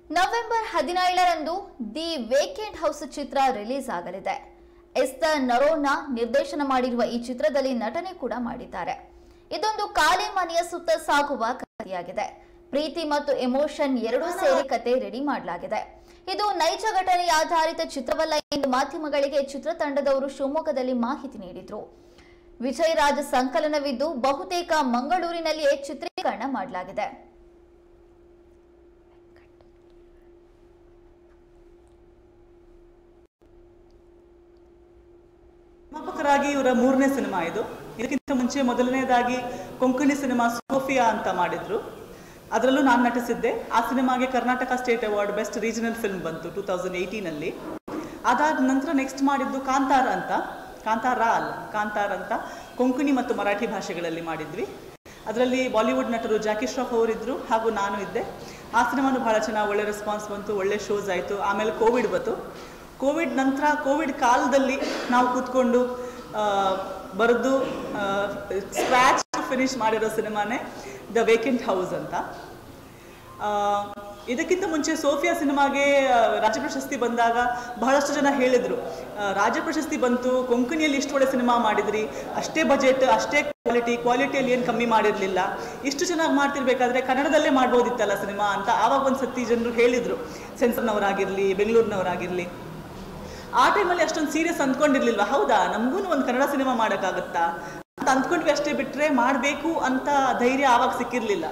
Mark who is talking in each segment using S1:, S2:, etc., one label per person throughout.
S1: November ಹದಿನೇಳರಂದು the vacant house ಚಿತ್ರ release ಆಗಲಿದೆ ಎಸ್ತರ್ ನರೋನಾ ನಿರ್ದೇಶನ ಮಾಡಿರುವ ಈ ಚಿತ್ರದಲ್ಲಿ ನಟನೆ ಕೂಡ ಮಾಡಿದ್ದಾರೆ ಇದೊಂದು ಕಾಲೆ ಮನೆಯ ಸುತ್ತ ಸಾಗುವ ಕಥೆಯಾಗಿದೆ ಪ್ರೀತಿ ಮತ್ತು ಎಮೋಷನ್ ಎರಡೂ ಸೇರಿ ಕತೆ ರೆಡಿ ಮಾಡಲಾಗಿದೆ ಇದು ನೈಜ ಘಟನೆ ಆಧಾರಿತ ಚಿತ್ರವಲ್ಲ ಎಂದು ಮಾಧ್ಯಮಗಳಿಗೆ ಚಿತ್ರತಂಡದವರು ಶಿವಮೊಗ್ಗದಲ್ಲಿ ಮಾಹಿತಿ ನೀಡಿದ್ರು ವಿಜಯ್ ರಾಜ್ ಸಂಕಲನವಿದ್ದು ಬಹುತೇಕ ಮಂಗಳೂರಿನಲ್ಲಿಯೇ ಚಿತ್ರೀಕರಣ ಮಾಡಲಾಗಿದೆ
S2: ನಿರ್ಮಾಪಕರಾಗಿ ಇವರ ಮೂರನೇ ಸಿನಿಮಾ ಇದು ಇದಕ್ಕಿಂತ ಮುಂಚೆ ಮೊದಲನೇದಾಗಿ ಕೊಂಕಣಿ ಸಿನಿಮಾ ಸೋಫಿಯಾ ಅಂತ ಮಾಡಿದ್ರು ಅದರಲ್ಲೂ ನಾನು ನಟಿಸಿದ್ದೆ ಆ ಸಿನಿಮಾಗೆ Karnataka state award best regional film ಬಂತು ಟೂ ತೌಸಂಡ್ ಏಯ್ಟೀನಲ್ಲಿ ಅದಾದ ನಂತರ ನೆಕ್ಸ್ಟ್ ಮಾಡಿದ್ದು ಕಾಂತಾರ ಅಂತ ಕಾಂತಾರ ಅಲ್ಲ ಕಾಂತಾರ ಅಂತ ಕೊಂಕಣಿ ಮತ್ತು ಮರಾಠಿ ಭಾಷೆಗಳಲ್ಲಿ ಮಾಡಿದ್ವಿ ಅದರಲ್ಲಿ ಬಾಲಿವುಡ್ ನಟರು ಜಾಕಿ ಶ್ರಾಫ್ ಅವರಿದ್ದರು ಹಾಗೂ ನಾನು ಇದ್ದೆ ಆ ಸಿನಿಮಾನು ಬಹಳ ಚೆನ್ನಾಗಿ ಒಳ್ಳೆ ರೆಸ್ಪಾನ್ಸ್ ಬಂತು ಒಳ್ಳೆ ಶೋಸ್ ಆಯಿತು ಆಮೇಲೆ ಕೋವಿಡ್ ಬಂತು ಕೋವಿಡ್ ನಂತರ ಕೋವಿಡ್ ಕಾಲದಲ್ಲಿ ನಾವು ಕೂತ್ಕೊಂಡು ಆ, ಬರೆದು ಸ್ಕ್ರ್ಯಾಚ್ ಫಿನಿಶ್ ಮಾಡಿರೋ ಸಿನಿಮಾನೇ ದ ವೇಕೆಂಟ್ ಹೌಸ್ ಅಂತ ಆ, ಇದಕ್ಕಿಂತ ಮುಂಚೆ ಸೋಫಿಯಾ ಸಿನಿಮಾಗೆ ಆ, ರಾಜ್ಯ ಪ್ರಶಸ್ತಿ ಬಂದಾಗ ಬಹಳಷ್ಟು ಜನ ಹೇಳಿದರು ರಾಜ್ಯ ಪ್ರಶಸ್ತಿ ಬಂತು ಕೊಂಕಣಿಯಲ್ಲಿ ಇಷ್ಟು ಒಳ್ಳೆ ಸಿನಿಮಾ ಮಾಡಿದ್ರಿ ಅಷ್ಟೇ ಬಜೆಟ್ ಅಷ್ಟೇ ಕ್ವಾಲಿಟಿ ಕ್ವಾಲಿಟಿಯಲ್ಲಿ ಏನು ಕಮ್ಮಿ ಮಾಡಿರಲಿಲ್ಲ ಇಷ್ಟು ಚೆನ್ನಾಗಿ ಮಾಡ್ತಿರ್ಬೇಕಾದ್ರೆ ಕನ್ನಡದಲ್ಲೇ ಮಾಡ್ಬೋದಿತ್ತಲ್ಲ ಸಿನಿಮಾ ಅಂತ ಆವಾಗ ಒಂದು ಸತಿ ಜನರು ಹೇಳಿದರು ಸೆನ್ಸರ್ನವರಾಗಿರಲಿ ಬೆಂಗಳೂರಿನವರಾಗಿರಲಿ ಆ ಟೈಮಲ್ಲಿ ಅಷ್ಟೊಂದು ಸೀರಿಯಸ್ ಅಂದ್ಕೊಂಡಿರ್ಲಿಲ್ವಾ ಹೌದಾ ನಮಗೂ ಒಂದು ಕನ್ನಡ ಸಿನಿಮಾ ಮಾಡೋಕ್ಕಾಗುತ್ತಾ ಅಂತ ಅಂದ್ಕೊಂಡ್ವಿ ಅಷ್ಟೇ ಬಿಟ್ಟರೆ ಮಾಡಬೇಕು ಅಂತ ಧೈರ್ಯ ಆವಾಗ ಸಿಕ್ಕಿರಲಿಲ್ಲ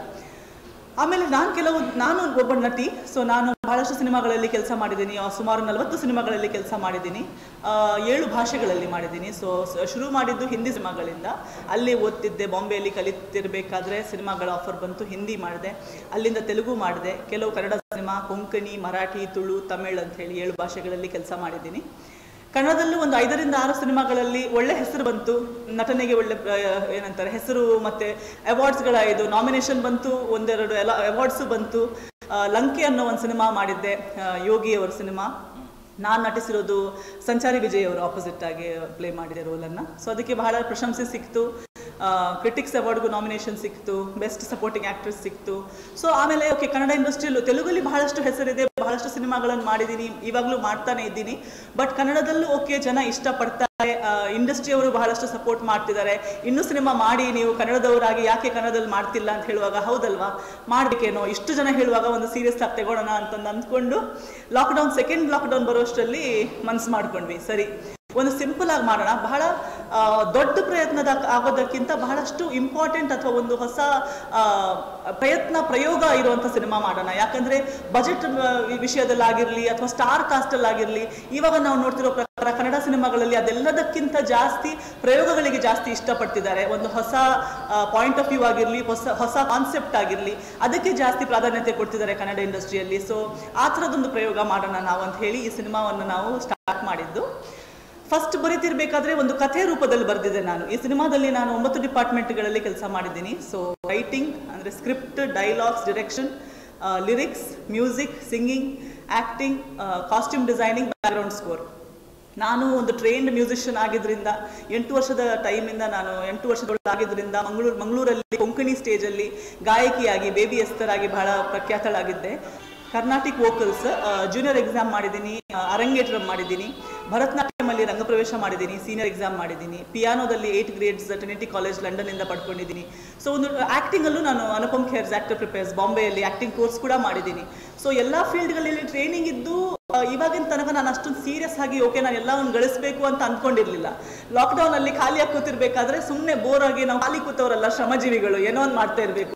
S2: ಆಮೇಲೆ ನಾನು ಕೆಲವು ನಾನು ಒಬ್ಬ ನಟಿ ಸೊ ನಾನು ಬಹಳಷ್ಟು ಸಿನಿಮಾಗಳಲ್ಲಿ ಕೆಲಸ ಮಾಡಿದ್ದೀನಿ ಆ, ಸುಮಾರು ನಲವತ್ತು ಸಿನಿಮಾಗಳಲ್ಲಿ ಕೆಲಸ ಮಾಡಿದ್ದೀನಿ ಆ, ಏಳು ಭಾಷೆಗಳಲ್ಲಿ ಮಾಡಿದ್ದೀನಿ ಸೊ ಶುರು ಮಾಡಿದ್ದು ಹಿಂದಿ ಸಿನಿಮಾಗಳಿಂದ ಅಲ್ಲಿ ಓದ್ತಿದ್ದೆ ಬಾಂಬೆಯಲ್ಲಿ ಕಲಿತಿರ್ಬೇಕಾದ್ರೆ ಸಿನಿಮಾಗಳ ಆಫರ್ ಬಂತು ಹಿಂದಿ ಮಾಡಿದೆ ಅಲ್ಲಿಂದ ತೆಲುಗು ಮಾಡಿದೆ ಕೆಲವು ಕನ್ನಡ ಸಿನಿಮಾ ಕೊಂಕಣಿ ಮರಾಠಿ ತುಳು ತಮಿಳ್ ಅಂತ ಹೇಳಿ ಏಳು ಭಾಷೆಗಳಲ್ಲಿ ಕೆಲಸ ಮಾಡಿದ್ದೀನಿ ಕನ್ನಡದಲ್ಲೂ ಒಂದು ಐದರಿಂದ ಆರು ಸಿನಿಮಾಗಳಲ್ಲಿ ಒಳ್ಳೆ ಹೆಸರು ಬಂತು ನಟನೆಗೆ ಒಳ್ಳೆ ಆ, ಏನಂತಾರೆ ಹೆಸರು ಮತ್ತೆ ಅವಾರ್ಡ್ಸ್ಗಳಾಯಿತು ನಾಮಿನೇಷನ್ ಬಂತು ಒಂದೆರಡು ಎಲ್ಲ ಅವಾರ್ಡ್ಸು ಬಂತು ಆ, ಲಂಕೆ ಅನ್ನೋ ಒಂದು ಸಿನಿಮಾ ಮಾಡಿದ್ದೆ ಆ, ಯೋಗಿ ಅವರ ಸಿನಿಮಾ ನಾನು ನಟಿಸಿರೋದು ಸಂಚಾರಿ ವಿಜಯ್ ಅವರು ಆಪೋಸಿಟ್ ಆಗಿ ಪ್ಲೇ ಮಾಡಿದೆ ರೋಲನ್ನು ಸೊ ಅದಕ್ಕೆ ಬಹಳ ಪ್ರಶಂಸೆ ಸಿಕ್ತು ಕ್ರಿಟಿಕ್ಸ್ ಅವಾರ್ಡ್ಗೂ ನಾಮಿನೇಷನ್ ಸಿಕ್ತು ಬೆಸ್ಟ್ ಸಪೋರ್ಟಿಂಗ್ ಆಕ್ಟ್ರೆಸ್ ಸಿಕ್ತು ಸೊ ಆಮೇಲೆ ಓಕೆ ಕನ್ನಡ ಇಂಡಸ್ಟ್ರಿಯಲ್ಲೂ ತೆಲುಗಲ್ಲಿ ಬಹಳಷ್ಟು ಹೆಸರಿದೆ ಬಹಳಷ್ಟು ಸಿನಿಮಾಗಳನ್ನು ಮಾಡಿದ್ದೀನಿ ಇವಾಗಲೂ ಮಾಡ್ತಾನೆ ಇದ್ದೀನಿ ಬಟ್ ಕನ್ನಡದಲ್ಲೂ ಓಕೆ ಜನ ಇಷ್ಟಪಡ್ತಾರೆ ಇಂಡಸ್ಟ್ರಿಯವರು ಬಹಳಷ್ಟು ಸಪೋರ್ಟ್ ಮಾಡ್ತಿದ್ದಾರೆ ಇನ್ನೂ ಸಿನಿಮಾ ಮಾಡಿ ನೀವು ಕನ್ನಡದವರಾಗಿ ಯಾಕೆ ಕನ್ನಡದಲ್ಲಿ ಮಾಡ್ತಿಲ್ಲ ಅಂತ ಹೇಳುವಾಗ ಹೌದಲ್ವಾ ಮಾಡ್ಬೇಕೇನೋ ಇಷ್ಟು ಜನ ಹೇಳುವಾಗ ಒಂದು ಸೀರಿಯಸ್ ಆಗಿ ತಗೊಳ್ಳೋಣ ಅಂತಂದು ಅಂದ್ಕೊಂಡು ಲಾಕ್ಡೌನ್ ಸೆಕೆಂಡ್ ಲಾಕ್ಡೌನ್ ಬರೋಷ್ಟರಲ್ಲಿ ಮನ್ಸು ಮಾಡ್ಕೊಂಡ್ವಿ ಸರಿ ಒಂದು ಸಿಂಪಲ್ ಆಗಿ ಮಾಡೋಣ ಬಹಳ ಆ, ದೊಡ್ಡ ಪ್ರಯತ್ನದ ಆಗೋದಕ್ಕಿಂತ ಬಹಳಷ್ಟು ಇಂಪಾರ್ಟೆಂಟ್ ಅಥವಾ ಒಂದು ಹೊಸ ಆ, ಪ್ರಯತ್ನ ಪ್ರಯೋಗ ಇರುವಂಥ ಸಿನಿಮಾ ಮಾಡೋಣ ಯಾಕಂದ್ರೆ ಬಜೆಟ್ ವಿಷಯದಲ್ಲಾಗಿರಲಿ ಅಥವಾ ಸ್ಟಾರ್ ಕಾಸ್ಟಲ್ಲಾಗಿರಲಿ ಇವಾಗ ನಾವು ನೋಡ್ತಿರೋ ಪ್ರಕಾರ ಕನ್ನಡ ಸಿನಿಮಾಗಳಲ್ಲಿ ಅದೆಲ್ಲದಕ್ಕಿಂತ ಜಾಸ್ತಿ ಪ್ರಯೋಗಗಳಿಗೆ ಜಾಸ್ತಿ ಇಷ್ಟಪಡ್ತಿದ್ದಾರೆ ಒಂದು ಹೊಸ ಪಾಯಿಂಟ್ ಆಫ್ ವ್ಯೂ ಆಗಿರಲಿ ಹೊಸ ಹೊಸ ಕಾನ್ಸೆಪ್ಟ್ ಆಗಿರಲಿ ಅದಕ್ಕೆ ಜಾಸ್ತಿ ಪ್ರಾಧಾನ್ಯತೆ ಕೊಡ್ತಿದ್ದಾರೆ ಕನ್ನಡ ಇಂಡಸ್ಟ್ರಿಯಲ್ಲಿ ಸೊ ಆ ಥರದೊಂದು ಪ್ರಯೋಗ ಮಾಡೋಣ ನಾವು ಅಂತ ಹೇಳಿ ಈ ಸಿನಿಮಾವನ್ನು ನಾವು ಸ್ಟಾರ್ಟ್ ಮಾಡಿದ್ದು ಫಸ್ಟ್ ಬರೀತಿರ್ಬೇಕಾದ್ರೆ ಒಂದು ಕಥೆ ರೂಪದಲ್ಲಿ ಬರೆದಿದ್ದೆ ನಾನು ಈ ಸಿನಿಮಾದಲ್ಲಿ ನಾನು ಒಂಬತ್ತು ಡಿಪಾರ್ಟ್ಮೆಂಟ್ಗಳಲ್ಲಿ ಕೆಲಸ ಮಾಡಿದ್ದೀನಿ ಸೊ ರೈಟಿಂಗ್ ಅಂದರೆ script dialogues direction lyrics music singing acting costume designing background score ನಾನು ಒಂದು ಟ್ರೈನ್ಡ್ ಮ್ಯೂಸಿಷಿಯನ್ ಆಗಿದ್ರಿಂದ ಎಂಟು ವರ್ಷದ ಟೈಮಿಂದ ನಾನು ಎಂಟು ವರ್ಷದೊಳಗಾಗಿದ್ದರಿಂದ ಮಂಗಳೂರು ಮಂಗಳೂರಲ್ಲಿ ಕೊಂಕಣಿ ಸ್ಟೇಜಲ್ಲಿ ಗಾಯಕಿಯಾಗಿ ಬೇಬಿ ಎಸ್ತರಾಗಿ ಬಹಳ ಪ್ರಖ್ಯಾತಳಾಗಿದ್ದೆ ಕರ್ನಾಟಿಕ್ ವೋಕಲ್ಸ್ ಜೂನಿಯರ್ ಎಕ್ಸಾಮ್ ಮಾಡಿದ್ದೀನಿ ಆ, ಅರಂಗೇಟ್ರಂ ಮಾಡಿದ್ದೀನಿ ಭರತನಾಟ್ಯಮಲ್ಲಿ ರಂಗಪ್ರವೇಶ ಮಾಡಿದ್ದೀನಿ ಸೀನಿಯರ್ ಎಕ್ಸಾಮ್ ಮಾಡಿದ್ದೀನಿ ಪಿಯಾನೋದಲ್ಲಿ ಏಯ್ಟ್ ಗ್ರೇಡ್ಸ್ ಟ್ರಿನಿಟಿ ಕಾಲೇಜ್ ಲಂಡನ್ನಿಂದ ಪಡ್ಕೊಂಡಿದ್ದೀನಿ ಸೊ ಒಂದು ಆ್ಯಕ್ಟಿಂಗಲ್ಲೂ ನಾನು ಅನುಪಮ್ ಖೇರ್ಸ್ ಆ್ಯಕ್ಟರ್ ಪ್ರಿಪೇರ್ಸ್ ಬಾಂಬೆಯಲ್ಲಿ ಆ್ಯಕ್ಟಿಂಗ್ ಕೋರ್ಸ್ ಕೂಡ ಮಾಡಿದ್ದೀನಿ ಸೊ ಎಲ್ಲ ಫೀಲ್ಡ್ಗಳಲ್ಲಿ ಟ್ರೈನಿಂಗ್ ಇದ್ದು ಆ, ಇವಾಗಿನ ತನಕ ನಾನು ಅಷ್ಟೊಂದು ಸೀರಿಯಸ್ ಆಗಿ ಓಕೆ ನಾನು ಎಲ್ಲ ಒಂದು ಗಳಿಸ್ಬೇಕು ಅಂತ ಅಂದ್ಕೊಂಡಿರ್ಲಿಲ್ಲ ಲಾಕ್ಡೌನ್ ಅಲ್ಲಿ ಖಾಲಿಯಾಗಿ ಕೂತಿರ್ಬೇಕಾದ್ರೆ ಸುಮ್ಮನೆ ಬೋರ್ ಆಗಿ ನಾವು ಖಾಲಿ ಕೂತವರಲ್ಲ ಶ್ರಮಜೀವಿಗಳು ಏನೋ ಒಂದು ಮಾಡ್ತಾ ಇರಬೇಕು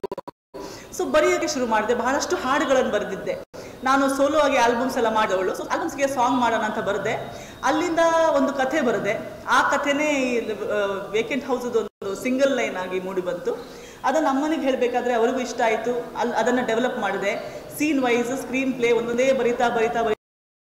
S2: ಸೊ ಬರೆಯೋಕ್ಕೆ ಶುರು ಮಾಡಿದೆ ಬಹಳಷ್ಟು ಹಾಡುಗಳನ್ನು ಬರೆದಿದ್ದೆ ನಾನು ಸೋಲೋ ಆಗಿ ಆಲ್ಬಮ್ಸ್ ಎಲ್ಲ ಮಾಡಿದವಳು ಸೊ ಆಲ್ಬಮ್ಸ್ಗೆ ಸಾಂಗ್ ಮಾಡೋಣ ಅಂತ ಬರೆದೆ ಅಲ್ಲಿಂದ ಒಂದು ಕಥೆ ಬರೆದೆ ಆ ಕಥೆನೇ ವೇಕೆಂಟ್ ಹೌಸದ ಒಂದು ಸಿಂಗಲ್ ಲೈನ್ ಆಗಿ ಮೂಡಿ ಬಂತು ಅದನ್ನು ಅಮ್ಮನಿಗೆ ಹೇಳಬೇಕಾದ್ರೆ ಅವರಿಗೂ ಇಷ್ಟ ಆಯಿತು ಅಲ್ಲಿ ಅದನ್ನು ಡೆವಲಪ್ ಮಾಡಿದೆ ಸೀನ್ ವೈಸ್ ಸ್ಕ್ರೀನ್ ಪ್ಲೇ ಒಂದೊಂದೇ ಬರಿತಾ ಬರಿತಾ ಬರಿತಾ